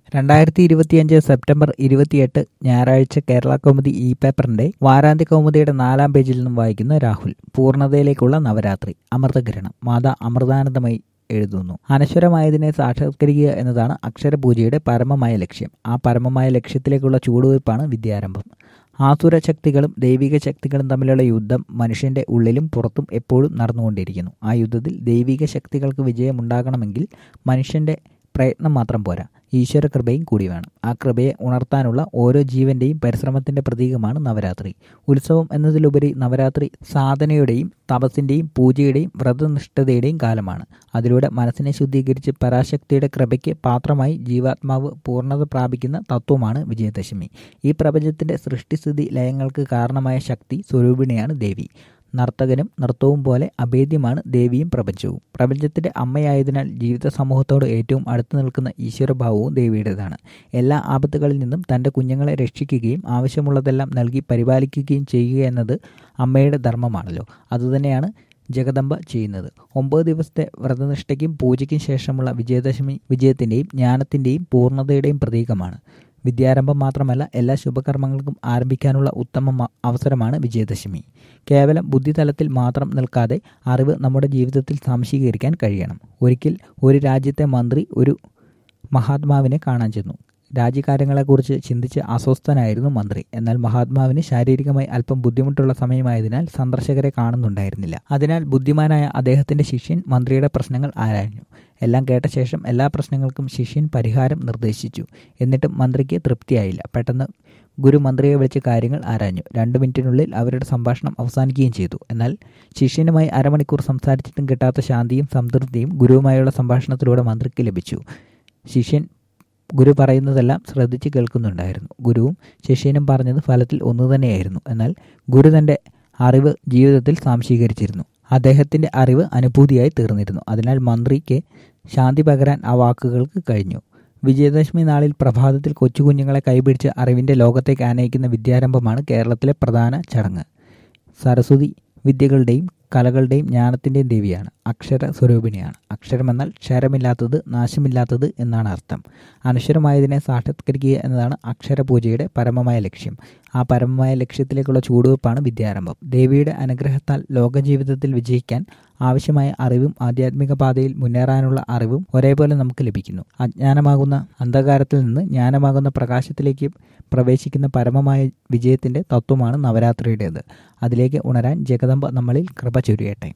രണ്ടായിരത്തി ഇരുപത്തിയഞ്ച് സെപ്റ്റംബർ ഇരുപത്തിയെട്ട് ഞായറാഴ്ച കേരള കൗമുദി ഇ പേപ്പറിന്റെ വാരാന്ത്യ കൗമുദിയുടെ നാലാം പേജിൽ നിന്നും വായിക്കുന്ന രാഹുൽ പൂർണ്ണതയിലേക്കുള്ള നവരാത്രി അമൃതഗ്രഹണം മാതാ അമൃതാനന്ദമായി എഴുതുന്നു അനശ്വരമായതിനെ സാക്ഷാത്കരിക്കുക എന്നതാണ് അക്ഷരപൂജയുടെ പരമമായ ലക്ഷ്യം ആ പരമമായ ലക്ഷ്യത്തിലേക്കുള്ള ചൂടുവയ്പ്പാണ് വിദ്യാരംഭം ആസുര ശക്തികളും ദൈവിക ശക്തികളും തമ്മിലുള്ള യുദ്ധം മനുഷ്യന്റെ ഉള്ളിലും പുറത്തും എപ്പോഴും നടന്നുകൊണ്ടിരിക്കുന്നു ആ യുദ്ധത്തിൽ ദൈവിക ശക്തികൾക്ക് വിജയമുണ്ടാകണമെങ്കിൽ മനുഷ്യന്റെ പ്രയത്നം മാത്രം പോരാ ഈശ്വര കൃപയും കൂടി വേണം ആ കൃപയെ ഉണർത്താനുള്ള ഓരോ ജീവന്റെയും പരിശ്രമത്തിന്റെ പ്രതീകമാണ് നവരാത്രി ഉത്സവം എന്നതിലുപരി നവരാത്രി സാധനയുടെയും തപസ്സിന്റെയും പൂജയുടെയും വ്രതനിഷ്ഠതയുടെയും കാലമാണ് അതിലൂടെ മനസ്സിനെ ശുദ്ധീകരിച്ച് പരാശക്തിയുടെ കൃപയ്ക്ക് പാത്രമായി ജീവാത്മാവ് പൂർണ്ണത പ്രാപിക്കുന്ന തത്വമാണ് വിജയദശമി ഈ പ്രപഞ്ചത്തിന്റെ സൃഷ്ടിസ്ഥിതി ലയങ്ങൾക്ക് കാരണമായ ശക്തി സ്വരൂപിണിയാണ് ദേവി നർത്തകനും നൃത്തവും പോലെ അഭേദ്യമാണ് ദേവിയും പ്രപഞ്ചവും പ്രപഞ്ചത്തിന്റെ അമ്മയായതിനാൽ ജീവിത സമൂഹത്തോട് ഏറ്റവും അടുത്തു നിൽക്കുന്ന ഈശ്വരഭാവവും ദേവിയുടേതാണ് എല്ലാ ആപത്തുകളിൽ നിന്നും തന്റെ കുഞ്ഞുങ്ങളെ രക്ഷിക്കുകയും ആവശ്യമുള്ളതെല്ലാം നൽകി പരിപാലിക്കുകയും ചെയ്യുക എന്നത് അമ്മയുടെ ധർമ്മമാണല്ലോ അതുതന്നെയാണ് ജഗദമ്പ ചെയ്യുന്നത് ഒമ്പത് ദിവസത്തെ വ്രതനിഷ്ഠയ്ക്കും പൂജയ്ക്കും ശേഷമുള്ള വിജയദശമി വിജയത്തിന്റെയും ജ്ഞാനത്തിന്റെയും പൂർണ്ണതയുടെയും പ്രതീകമാണ് വിദ്യാരംഭം മാത്രമല്ല എല്ലാ ശുഭകർമ്മങ്ങൾക്കും ആരംഭിക്കാനുള്ള ഉത്തമ അവസരമാണ് വിജയദശമി കേവലം ബുദ്ധിതലത്തിൽ മാത്രം നിൽക്കാതെ അറിവ് നമ്മുടെ ജീവിതത്തിൽ സംശീകരിക്കാൻ കഴിയണം ഒരിക്കൽ ഒരു രാജ്യത്തെ മന്ത്രി ഒരു മഹാത്മാവിനെ കാണാൻ ചെന്നു രാജ്യകാര്യങ്ങളെക്കുറിച്ച് ചിന്തിച്ച് അസ്വസ്ഥനായിരുന്നു മന്ത്രി എന്നാൽ മഹാത്മാവിന് ശാരീരികമായി അല്പം ബുദ്ധിമുട്ടുള്ള സമയമായതിനാൽ സന്ദർശകരെ കാണുന്നുണ്ടായിരുന്നില്ല അതിനാൽ ബുദ്ധിമാനായ അദ്ദേഹത്തിന്റെ ശിഷ്യൻ മന്ത്രിയുടെ പ്രശ്നങ്ങൾ ആരാഞ്ഞു എല്ലാം കേട്ട ശേഷം എല്ലാ പ്രശ്നങ്ങൾക്കും ശിഷ്യൻ പരിഹാരം നിർദ്ദേശിച്ചു എന്നിട്ടും മന്ത്രിക്ക് തൃപ്തിയായില്ല പെട്ടെന്ന് ഗുരു മന്ത്രിയെ വിളിച്ച് കാര്യങ്ങൾ ആരാഞ്ഞു രണ്ട് മിനിറ്റിനുള്ളിൽ അവരുടെ സംഭാഷണം അവസാനിക്കുകയും ചെയ്തു എന്നാൽ ശിഷ്യനുമായി അരമണിക്കൂർ സംസാരിച്ചിട്ടും കിട്ടാത്ത ശാന്തിയും സംതൃപ്തിയും ഗുരുവുമായുള്ള സംഭാഷണത്തിലൂടെ മന്ത്രിക്ക് ലഭിച്ചു ശിഷ്യൻ ഗുരു പറയുന്നതെല്ലാം ശ്രദ്ധിച്ച് കേൾക്കുന്നുണ്ടായിരുന്നു ഗുരുവും ശിഷ്യനും പറഞ്ഞത് ഫലത്തിൽ ഒന്നു തന്നെയായിരുന്നു എന്നാൽ ഗുരു തന്റെ അറിവ് ജീവിതത്തിൽ സാംശീകരിച്ചിരുന്നു അദ്ദേഹത്തിന്റെ അറിവ് അനുഭൂതിയായി തീർന്നിരുന്നു അതിനാൽ മന്ത്രിക്ക് ശാന്തി പകരാൻ ആ വാക്കുകൾക്ക് കഴിഞ്ഞു വിജയദശമി നാളിൽ പ്രഭാതത്തിൽ കൊച്ചുകുഞ്ഞുങ്ങളെ കൈപിടിച്ച് അറിവിന്റെ ലോകത്തേക്ക് ആനയിക്കുന്ന വിദ്യാരംഭമാണ് കേരളത്തിലെ പ്രധാന ചടങ്ങ് സരസ്വതി വിദ്യകളുടെയും കലകളുടെയും ജ്ഞാനത്തിൻ്റെയും ദേവിയാണ് അക്ഷര സ്വരൂപിണിയാണ് അക്ഷരമെന്നാൽ ക്ഷരമില്ലാത്തത് നാശമില്ലാത്തത് എന്നാണ് അർത്ഥം അനശ്വരമായതിനെ സാക്ഷാത്കരിക്കുക എന്നതാണ് അക്ഷരപൂജയുടെ പരമമായ ലക്ഷ്യം ആ പരമമായ ലക്ഷ്യത്തിലേക്കുള്ള ചൂടുവെപ്പാണ് വിദ്യാരംഭം ദേവിയുടെ അനുഗ്രഹത്താൽ ലോകജീവിതത്തിൽ വിജയിക്കാൻ ആവശ്യമായ അറിവും ആധ്യാത്മിക പാതയിൽ മുന്നേറാനുള്ള അറിവും ഒരേപോലെ നമുക്ക് ലഭിക്കുന്നു അജ്ഞാനമാകുന്ന അന്ധകാരത്തിൽ നിന്ന് ജ്ഞാനമാകുന്ന പ്രകാശത്തിലേക്ക് പ്രവേശിക്കുന്ന പരമമായ വിജയത്തിന്റെ തത്വമാണ് നവരാത്രിയുടേത് അതിലേക്ക് ഉണരാൻ ജഗദമ്പ നമ്മളിൽ കൃപ ചൊരിയട്ടെ